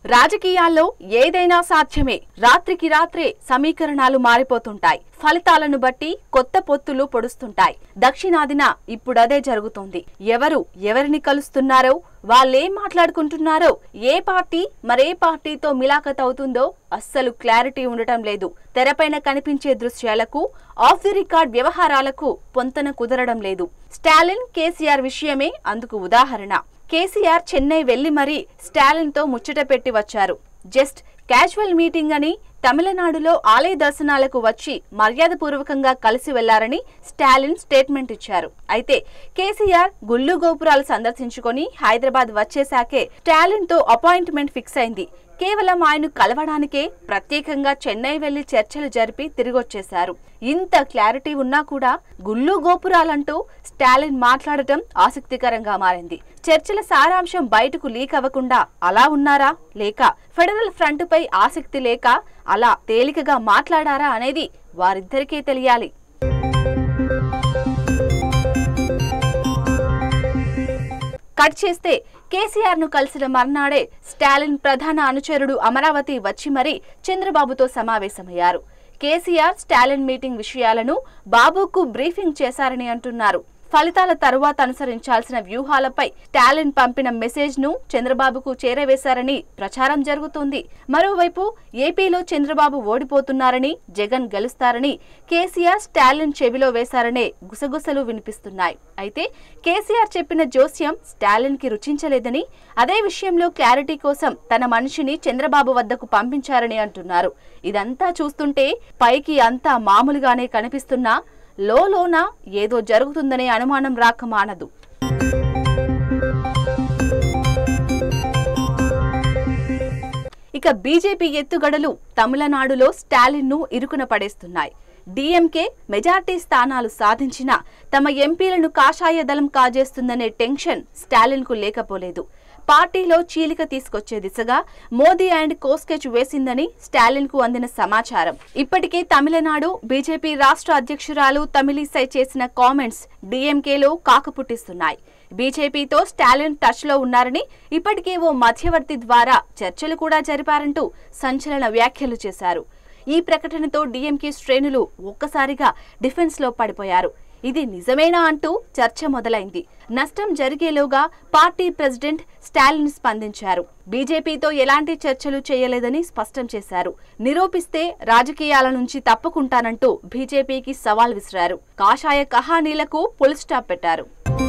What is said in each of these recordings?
రాజకీయాల్లో ఏదైనా సాధ్యమే రాత్రికి రాత్రే సమీకరణాలు మారిపోతుంటాయి ఫలితాలను బట్టి కొత్త పొత్తులు పొడుస్తుంటాయి దక్షిణాదిన ఇప్పుడదే జరుగుతోంది ఎవరు ఎవరిని కలుస్తున్నారో వాళ్ళేం మాట్లాడుకుంటున్నారో ఏ పార్టీ మరే పార్టీతో మిలాఖత్ అవుతుందో అస్సలు క్లారిటీ ఉండటం లేదు తెరపైన కనిపించే దృశ్యాలకు ఆఫ్ ది రికార్డ్ వ్యవహారాలకు పొంతన కుదరడం లేదు స్టాలిన్ కేసీఆర్ విషయమే అందుకు ఉదాహరణ కేసీఆర్ చెన్నై వెళ్లి మరీ స్టాలిన్ తో ముచ్చట పెట్టి వచ్చారు జస్ట్ క్యాజువల్ మీటింగ్ అని తమిళనాడులో ఆలయ దర్శనాలకు వచ్చి మర్యాదపూర్వకంగా కలిసి వెళ్లారని స్టాలిన్ స్టేట్మెంట్ ఇచ్చారు అయితే కేసీఆర్ గుళ్ళు గోపురాలు సందర్శించుకొని హైదరాబాద్ వచ్చేశాకే స్టాలిన్ తో అపాయింట్మెంట్ ఫిక్స్ అయింది కేవలం ఆయన కలవడానికే ప్రత్యేకంగా చెన్నై వెళ్లి చర్చలు జరిపి తిరిగొచ్చేశారు ఇంత క్లారిటీ ఉన్నా కూడా గుళ్ళు గోపురాలంటూ స్టాలిన్ మాట్లాడటం ఆసక్తికరంగా మారింది చర్చల సారాంశం బయటకు లీక్ అవ్వకుండా అలా ఉన్నారా లేక ఫెడరల్ ఫ్రంట్ పై ఆసక్తి లేక అలా తేలికగా మాట్లాడారా అనేది వారిద్దరికీ తెలియాలి కట్ చేస్తే కేసీఆర్ ను కలిసిన మర్నాడే స్టాలిన్ ప్రధాన అనుచరుడు అమరావతి వచ్చి మరీ చంద్రబాబుతో సమావేశమయ్యారు కేసీఆర్ స్టాలిన్ మీటింగ్ విషయాలను బాబుకు బ్రీఫింగ్ చేశారని అంటున్నారు ఫలితాల తరువాత అనుసరించాల్సిన వ్యూహాలపై స్టాలిన్ పంపిన మెసేజ్ ను చంద్రబాబుకు చేరవేశారని ప్రచారం జరుగుతోంది మరోవైపు ఏపీలో చంద్రబాబు ఓడిపోతున్నారని జగన్ గెలుస్తారని కేసీఆర్ స్టాలిన్ చెవిలో వేశారనే గుసగుసలు వినిపిస్తున్నాయి అయితే కేసీఆర్ చెప్పిన జోస్యం స్టాలిన్ కి రుచించలేదని అదే విషయంలో క్లారిటీ కోసం తన మనిషిని చంద్రబాబు వద్దకు పంపించారని అంటున్నారు ఇదంతా చూస్తుంటే పైకి అంతా మామూలుగానే కనిపిస్తున్నా లోలోన ఏదో జరుగుతుందనే అనుమానం రాక మానదు ఇక బీజేపీ ఎత్తుగడలు తమిళనాడులో స్టాలిన్ ను ఇరుకున పడేస్తున్నాయి డీఎంకే మెజార్టీ స్థానాలు సాధించిన తమ ఎంపీలను కాషాయ దళం కాజేస్తుందనే టెన్షన్ స్టాలిన్ కు లేకపోలేదు పార్టీలో చీలిక తీసుకొచ్చే దిశగా మోదీ అండ్ కోస్కెచ్ వేసిందని స్టాలిన్ కు అందిన సమాచారం ఇప్పటికే తమిళనాడు బీజేపీ రాష్ట్ర అధ్యక్షురాలు తమిళిసై చేసిన కామెంట్స్ డీఎంకేలో కాకపుట్టిస్తున్నాయి బీజేపీతో స్టాలిన్ టచ్ లో ఉన్నారని ఇప్పటికే ఓ మధ్యవర్తి ద్వారా చర్చలు కూడా జరిపారంటూ సంచలన వ్యాఖ్యలు చేశారు ఈ ప్రకటనతో డీఎంకే శ్రేణులు ఒక్కసారిగా డిఫెన్స్ లో పడిపోయారు ఇది నిజమేనా అంటూ చర్చ మొదలైంది నష్టం జరిగేలోగా పార్టీ ప్రెసిడెంట్ స్టాలిన్ స్పందించారు బీజేపీతో ఎలాంటి చర్చలు చేయలేదని స్పష్టం చేశారు నిరూపిస్తే రాజకీయాల నుంచి తప్పుకుంటానంటూ బీజేపీకి సవాల్ విసిరారు కాషాయ కహానీలకు ఫుల్ స్టాప్ పెట్టారు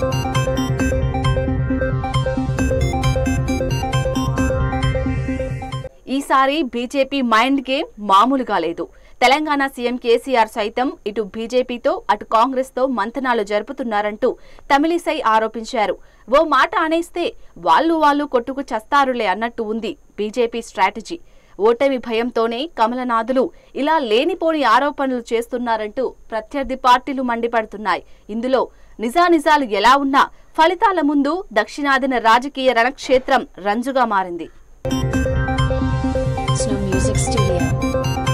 ఈసారి బీజేపీ మైండ్ గేమ్ మామూలుగా లేదు తెలంగాణ సీఎం కేసీఆర్ సైతం ఇటు బీజేపీతో అటు కాంగ్రెస్ తో మంతనాలు జరుపుతున్నారంటూ తమిళిసై ఆరోపించారు ఓ మాట అనేస్తే వాళ్ళు వాళ్ళు కొట్టుకు చస్తారులే అన్నట్టు ఉంది బీజేపీ స్ట్రాటజీ ఓటమి భయంతోనే కమలనాథులు ఇలా లేనిపోని ఆరోపణలు చేస్తున్నారంటూ ప్రత్యర్థి పార్టీలు మండిపడుతున్నాయి ఇందులో నిజానిజాలు ఎలా ఉన్నా ఫలితాల ముందు దక్షిణాదిన రాజకీయ రణక్షేత్రం రంజుగా మారింది Snow Music Studio.